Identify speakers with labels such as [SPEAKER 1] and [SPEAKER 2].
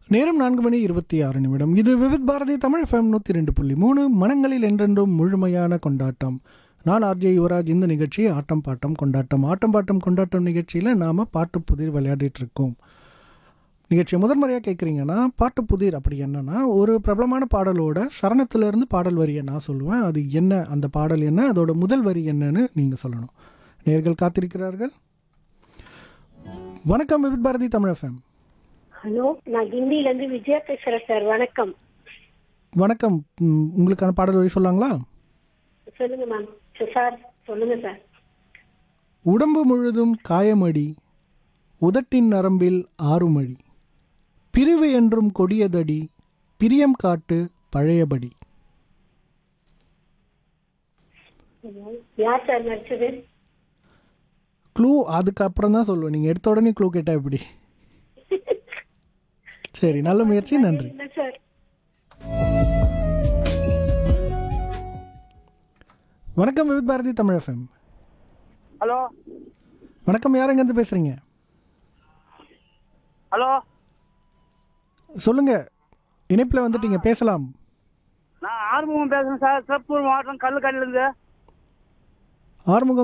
[SPEAKER 1] நேரம் நான்கு மணி இருபத்தி ஆறு நிமிடம் இது விவித் பாரதி தமிழ் எஃப்எம் நூற்றி ரெண்டு புள்ளி மூணு மனங்களில் என்றென்றும் முழுமையான கொண்டாட்டம் நான் ஆர்ஜே யுவராஜ் இந்த நிகழ்ச்சி ஆட்டம் பாட்டம் கொண்டாட்டம் ஆட்டம் பாட்டம் கொண்டாட்டம் நிகழ்ச்சியில் நாம் பாட்டு புதிர் விளையாடிட்டு இருக்கோம் நிகழ்ச்சியை முதன்முறையாக கேட்குறீங்கன்னா பாட்டு புதிர் அப்படி என்னன்னா ஒரு பிரபலமான பாடலோட சரணத்திலிருந்து பாடல் வரியை நான் சொல்லுவேன் அது என்ன அந்த பாடல் என்ன அதோட முதல் வரி என்னன்னு நீங்கள் சொல்லணும் நேர்கள் காத்திருக்கிறார்கள் வணக்கம் விவித் பாரதி தமிழ் எஃப்எம்
[SPEAKER 2] ஹலோ நான் கிண்டில இருந்து விஜயா பேசுறேன் சார் வணக்கம்
[SPEAKER 1] வணக்கம் ம், உங்களுக்கான பாடல் வரி சொல்லாங்களா
[SPEAKER 2] சொல்லுங்க மேம் சார் சொல்லுங்க சார்
[SPEAKER 1] உடம்பு முழுதும் காயமடி உதட்டின் நரம்பில் ஆறுமடி பிரிவு என்றும் கொடியதடி பிரியம் காட்டு பழையபடி
[SPEAKER 2] யார் சார் நடிச்சது
[SPEAKER 1] க்ளூ அதுக்கப்புறம் தான் சொல்லுவேன் நீங்கள் எடுத்த உடனே க்ளூ கேட்டால் எப்படி சரி நல்ல முயற்சி நன்றி
[SPEAKER 2] இல்ல சார்
[SPEAKER 1] வணக்கம் விவித் பாரதி தமிழ் எஃப்எம்
[SPEAKER 3] ஹலோ
[SPEAKER 1] வணக்கம் யார் எங்கேருந்து பேசுகிறீங்க
[SPEAKER 3] ஹலோ
[SPEAKER 1] சொல்லுங்க இணைப்பில் வந்துட்டீங்க பேசலாம்
[SPEAKER 3] நான் ஆறுமுகம் பேசுறேன் சார் திருப்பூர் மாவட்டம் கல்லுக்கடியிலேருந்து
[SPEAKER 1] ஆறுமுகம்